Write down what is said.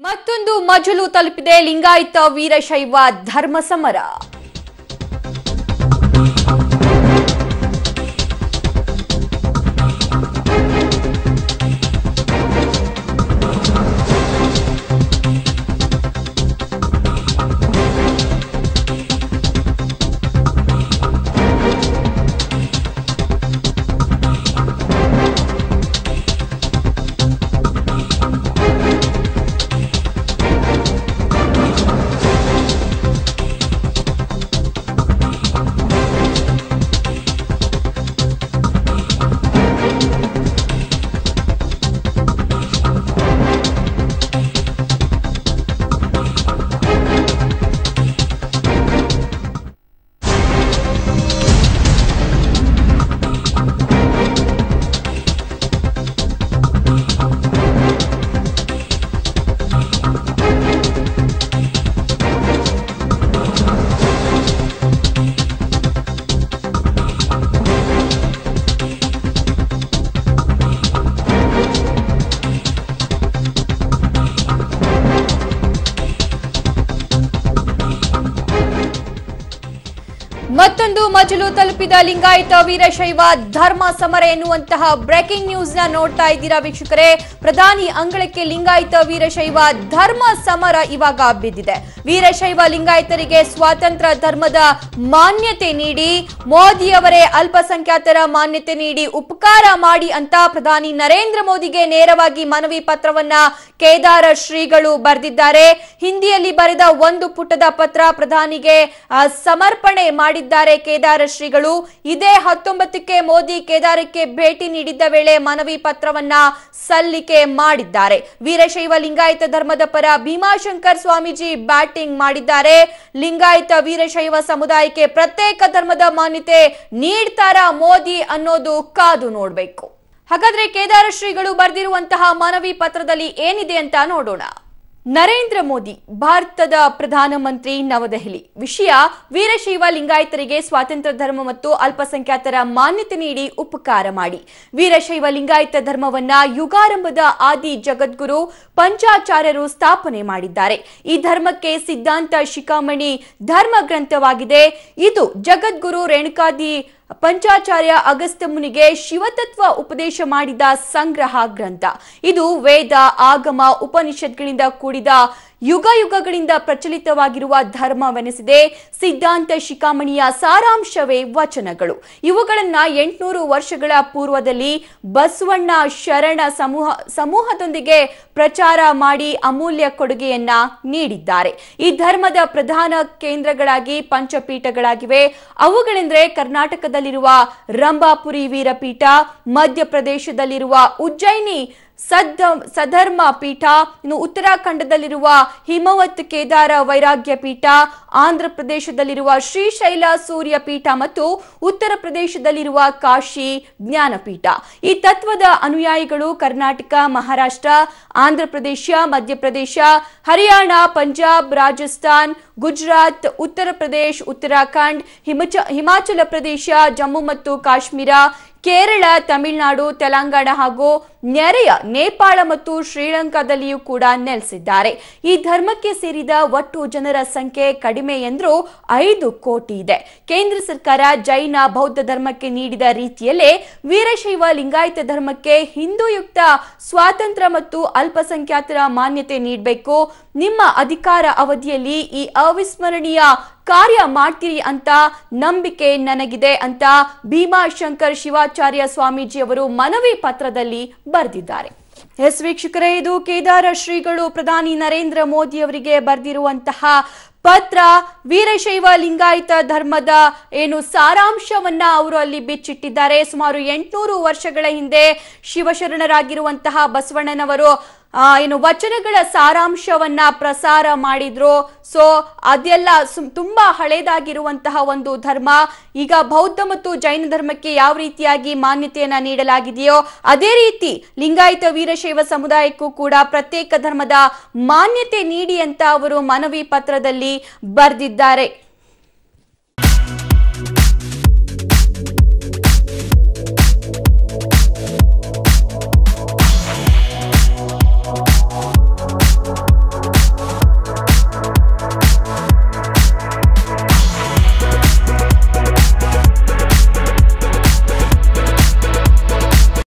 ಮತ್ತೊಂದು ಮಜಲು ತಲುಪಿದೆ ಲಿಂಗಾಯತ ವೀರಶೈವ ಧರ್ಮ ಸಮರ ಮತ್ತೊಂದು ಮಜಲು ತಲುಪಿದ ಲಿಂಗಾಯತ ವೀರಶೈವ ಧರ್ಮ ಸಮರ ಎನ್ನುವಂತಹ ಬ್ರೇಕಿಂಗ್ ನ್ಯೂಸ್ ನ ನೋಡ್ತಾ ಇದ್ದೀರಾ ವೀಕ್ಷಕರೇ ಪ್ರಧಾನಿ ಅಂಗಳಕ್ಕೆ ಲಿಂಗಾಯತ ವೀರಶೈವ ಧರ್ಮ ಸಮರ ಇವಾಗ ಬಿದ್ದಿದೆ ವೀರಶೈವ ಲಿಂಗಾಯತರಿಗೆ ಸ್ವಾತಂತ್ರ್ಯ ಧರ್ಮದ ಮಾನ್ಯತೆ ನೀಡಿ ಮೋದಿಯವರೇ ಅಲ್ಪಸಂಖ್ಯಾತರ ಮಾನ್ಯತೆ ನೀಡಿ ಉಪಕಾರ ಮಾಡಿ ಅಂತ ಪ್ರಧಾನಿ ನರೇಂದ್ರ ಮೋದಿಗೆ ನೇರವಾಗಿ ಮನವಿ ಪತ್ರವನ್ನ ಕೇದಾರ ಶ್ರೀಗಳು ಬರೆದಿದ್ದಾರೆ ಹಿಂದಿಯಲ್ಲಿ ಬರೆದ ಒಂದು ಪುಟದ ಪತ್ರ ಪ್ರಧಾನಿಗೆ ಆ, ಸಮರ್ಪಣೆ ಮಾಡಿದ್ದಾರೆ ಕೇದಾರ ಶ್ರೀಗಳು ಇದೇ ಹತ್ತೊಂಬತ್ತಕ್ಕೆ ಮೋದಿ ಕೇದಾರಕ್ಕೆ ಭೇಟಿ ನೀಡಿದ್ದ ವೇಳೆ ಮನವಿ ಪತ್ರವನ್ನ ಸಲ್ಲಿಕೆ ಮಾಡಿದ್ದಾರೆ ವೀರಶೈವ ಲಿಂಗಾಯತ ಧರ್ಮದ ಪರ ಭೀಮಾಶಂಕರ್ ಸ್ವಾಮೀಜಿ ಬ್ಯಾಟಿಂಗ್ ಮಾಡಿದ್ದಾರೆ ಲಿಂಗಾಯತ ವೀರಶೈವ ಸಮುದಾಯಕ್ಕೆ ಪ್ರತ್ಯೇಕ ಧರ್ಮದ ಮಾನ್ಯತೆ ನೀಡ್ತಾರಾ ಮೋದಿ ಅನ್ನೋದು ಕಾದು ನೋಡ್ಬೇಕು ಹಾಗಾದ್ರೆ ಕೇದಾರ ಶ್ರೀಗಳು ಬರೆದಿರುವಂತಹ ಮನವಿ ಪತ್ರದಲ್ಲಿ ಏನಿದೆ ಅಂತ ನೋಡೋಣ ನರೇಂದ್ರ ಮೋದಿ ಭಾರತದ ಪ್ರಧಾನಮಂತ್ರಿ ನವದೆಹಲಿ ವಿಷಯ ವೀರಶೈವ ಲಿಂಗಾಯತರಿಗೆ ಸ್ವಾತಂತ್ರ್ಯ ಧರ್ಮ ಮತ್ತು ಅಲ್ಪಸಂಖ್ಯಾತರ ಮಾನ್ಯತೆ ನೀಡಿ ಉಪಕಾರ ಮಾಡಿ ವೀರಶೈವ ಲಿಂಗಾಯತ ಧರ್ಮವನ್ನ ಯುಗಾರಂಭದ ಆದಿ ಜಗದ್ಗುರು ಪಂಚಾಚಾರ್ಯರು ಸ್ಥಾಪನೆ ಮಾಡಿದ್ದಾರೆ ಈ ಧರ್ಮಕ್ಕೆ ಸಿದ್ಧಾಂತ ಶಿಖಾಮಣಿ ಧರ್ಮ ಗ್ರಂಥವಾಗಿದೆ ಇದು ಜಗದ್ಗುರು ರೇಣುಕಾದಿ ಪಂಚಾಚಾರ್ಯ ಅಗಸ್ತ್ಯ ಮುನಿಗೆ ಶಿವತತ್ವ ಉಪದೇಶ ಮಾಡಿದ ಸಂಗ್ರಹ ಗ್ರಂಥ ಇದು ವೇದ ಆಗಮ ಉಪನಿಷತ್ಗಳಿಂದ ಕೂಡಿದ ಯುಗ ಯುಗಗಳಿಂದ ಪ್ರಚಲಿತವಾಗಿರುವ ಧರ್ಮವೆನಿಸಿದೆ ಸಿದ್ಧಾಂತ ಶಿಖಾಮಣಿಯ ಸಾರಾಂಶವೇ ವಚನಗಳು ಇವುಗಳನ್ನ ಎಂಟುನೂರು ವರ್ಷಗಳ ಪೂರ್ವದಲ್ಲಿ ಬಸವಣ್ಣ ಶರಣ ಸಮೂಹ ಸಮೂಹದೊಂದಿಗೆ ಪ್ರಚಾರ ಮಾಡಿ ಅಮೂಲ್ಯ ಕೊಡುಗೆಯನ್ನ ನೀಡಿದ್ದಾರೆ ಈ ಧರ್ಮದ ಪ್ರಧಾನ ಕೇಂದ್ರಗಳಾಗಿ ಪಂಚಪೀಠಗಳಾಗಿವೆ ಅವುಗಳೆಂದರೆ ಕರ್ನಾಟಕದಲ್ಲಿರುವ ರಂಭಾಪುರಿ ವೀರಪೀಠ ಮಧ್ಯಪ್ರದೇಶದಲ್ಲಿರುವ ಉಜ್ಜಯಿನಿ ಸದ್ದ ಸಧರ್ಮ ಪೀಠ ಇನ್ನು ಉತ್ತರಾಖಂಡದಲ್ಲಿರುವ ಹಿಮವತ್ ಕೇದಾರ ವೈರಾಗ್ಯ ಪೀಠ ಆಂಧ್ರ ಪ್ರದೇಶದಲ್ಲಿರುವ ಶ್ರೀಶೈಲ ಸೂರ್ಯ ಪೀಠ ಮತ್ತು ಉತ್ತರ ಪ್ರದೇಶದಲ್ಲಿರುವ ಕಾಶಿ ಜ್ಞಾನಪೀಠ ಈ ತತ್ವದ ಅನುಯಾಯಿಗಳು ಕರ್ನಾಟಕ ಮಹಾರಾಷ್ಟ್ರ ಆಂಧ್ರ ಪ್ರದೇಶ ಮಧ್ಯಪ್ರದೇಶ ಹರಿಯಾಣ ಪಂಜಾಬ್ ರಾಜಸ್ಥಾನ್ ಗುಜರಾತ್ ಉತ್ತರ ಪ್ರದೇಶ್ ಉತ್ತರಾಖಂಡ್ ಹಿಮಚ ಹಿಮಾಚಲ ಪ್ರದೇಶ ಜಮ್ಮು ಮತ್ತು ಕಾಶ್ಮೀರ ಕೇರಳ ತಮಿಳುನಾಡು ತೆಲಂಗಾಣ ಹಾಗೂ ನೆರೆಯ ನೇಪಾಳ ಮತ್ತು ಶ್ರೀಲಂಕಾದಲ್ಲಿಯೂ ಕೂಡ ನೆಲೆಸಿದ್ದಾರೆ ಈ ಧರ್ಮಕ್ಕೆ ಸೇರಿದ ಒಟ್ಟು ಜನರ ಸಂಖ್ಯೆ ಕಡಿಮೆ ಎಂದರೂ ಐದು ಕೋಟಿ ಇದೆ ಕೇಂದ್ರ ಸರ್ಕಾರ ಜೈನ ಬೌದ್ಧ ಧರ್ಮಕ್ಕೆ ನೀಡಿದ ರೀತಿಯಲ್ಲೇ ವೀರಶೈವ ಲಿಂಗಾಯತ ಧರ್ಮಕ್ಕೆ ಹಿಂದೂಯುಕ್ತ ಸ್ವಾತಂತ್ರ್ಯ ಮತ್ತು ಅಲ್ಪಸಂಖ್ಯಾತರ ಮಾನ್ಯತೆ ನೀಡಬೇಕು ನಿಮ್ಮ ಅಧಿಕಾರ ಅವಧಿಯಲ್ಲಿ ಈ ಅವಿಸ್ಮರಣೀಯ ಕಾರ್ಯ ಮಾಡ್ತೀರಿ ಅಂತ ನಂಬಿಕೆ ನನಗಿದೆ ಅಂತ ಭೀಮಾಶಂಕರ್ ಶಿವಾಚಾರ್ಯ ಸ್ವಾಮೀಜಿ ಅವರು ಮನವಿ ಪತ್ರದಲ್ಲಿ ಬರೆದಿದ್ದಾರೆ ಎಸ್ ವೀಕ್ಷಕರೇ ಇದು ಕೇದಾರ ಶ್ರೀಗಳು ಪ್ರಧಾನಿ ನರೇಂದ್ರ ಮೋದಿ ಅವರಿಗೆ ಬರೆದಿರುವಂತಹ ಪತ್ರ ವೀರಶೈವ ಲಿಂಗಾಯತ ಧರ್ಮದ ಏನು ಸಾರಾಂಶವನ್ನ ಅವರು ಅಲ್ಲಿ ಬಿಚ್ಚಿಟ್ಟಿದ್ದಾರೆ ಸುಮಾರು ಎಂಟುನೂರು ವರ್ಷಗಳ ಹಿಂದೆ ಶಿವಶರಣರಾಗಿರುವಂತಹ ಬಸವಣ್ಣನವರು ಆ, ಏನು ವಚನಗಳ ಸಾರಾಂಶವನ್ನ ಪ್ರಸಾರ ಮಾಡಿದ್ರು ಸೊ ಅದೆಲ್ಲ ಸುಮ್- ತುಂಬಾ ಹಳೇದಾಗಿರುವಂತಹ ಒಂದು ಧರ್ಮ ಈಗ ಬೌದ್ಧ ಮತ್ತು ಜೈನ ಧರ್ಮಕ್ಕೆ ಯಾವ ರೀತಿಯಾಗಿ ಮಾನ್ಯತೆಯನ್ನ ನೀಡಲಾಗಿದೆಯೋ ಅದೇ ರೀತಿ ಲಿಂಗಾಯತ ವೀರಶೈವ ಸಮುದಾಯಕ್ಕೂ ಕೂಡ ಪ್ರತ್ಯೇಕ ಧರ್ಮದ ಮಾನ್ಯತೆ ನೀಡಿ ಅಂತ ಅವರು ಮನವಿ ಪತ್ರದಲ್ಲಿ ಬರೆದಿದ್ದಾರೆ